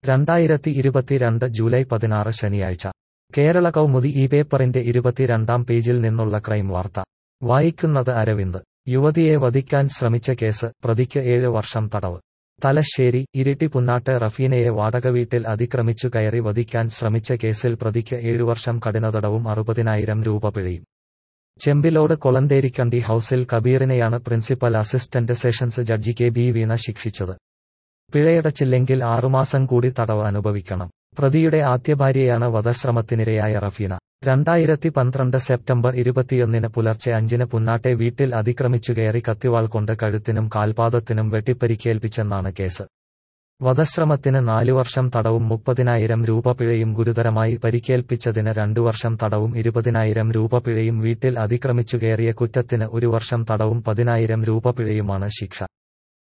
രണ്ടായിരത്തി ഇരുപത്തിരണ്ട് ജൂലൈ പതിനാറ് ശനിയാഴ്ച കേരള കൗമുദി ഈ പേപ്പറിന്റെ ഇരുപത്തിരണ്ടാം പേജിൽ നിന്നുള്ള ക്രൈം വാർത്ത വായിക്കുന്നത് അരവിന്ദ് യുവതിയെ വധിക്കാൻ ശ്രമിച്ച കേസ് പ്രതിക്ക് ഏഴ് വർഷം തടവ് തലശ്ശേരി ഇരിട്ടി പുന്നാട്ട് റഫീനയെ വാടകവീട്ടിൽ അതിക്രമിച്ചു കയറി വധിക്കാൻ ശ്രമിച്ച കേസിൽ പ്രതിക്ക് ഏഴുവർഷം കഠിനതടവും അറുപതിനായിരം രൂപ പിഴയും ചെമ്പിലോട് കൊളന്തേരിക്കണ്ടി ഹൌസിൽ കബീറിനെയാണ് principal assistant sessions judge K B Veena ശിക്ഷിച്ചത് പിഴയടച്ചില്ലെങ്കിൽ ആറുമാസം കൂടി തടവ് അനുഭവിക്കണം പ്രതിയുടെ ആദ്യ ഭാര്യയാണ് വധശ്രമത്തിനിരയായ റഫീന രണ്ടായിരത്തി പന്ത്രണ്ട് സെപ്റ്റംബർ ഇരുപത്തിയൊന്നിന് പുലർച്ചെ അഞ്ചിന് പുന്നാട്ടെ വീട്ടിൽ അതിക്രമിച്ചു കയറി കത്തിവാൾ കൊണ്ട് കഴുത്തിനും കാൽപാദത്തിനും വെട്ടിപ്പരിക്കേൽപ്പിച്ചെന്നാണ് കേസ് വധശ്രമത്തിന് നാലു വർഷം തടവും മുപ്പതിനായിരം രൂപ പിഴയും ഗുരുതരമായി പരിക്കേൽപ്പിച്ചതിന് രണ്ടു വർഷം തടവും ഇരുപതിനായിരം രൂപ പിഴയും വീട്ടിൽ അതിക്രമിച്ചു കയറിയ കുറ്റത്തിന് ഒരു വർഷം തടവും പതിനായിരം രൂപ പിഴയുമാണ് ശിക്ഷ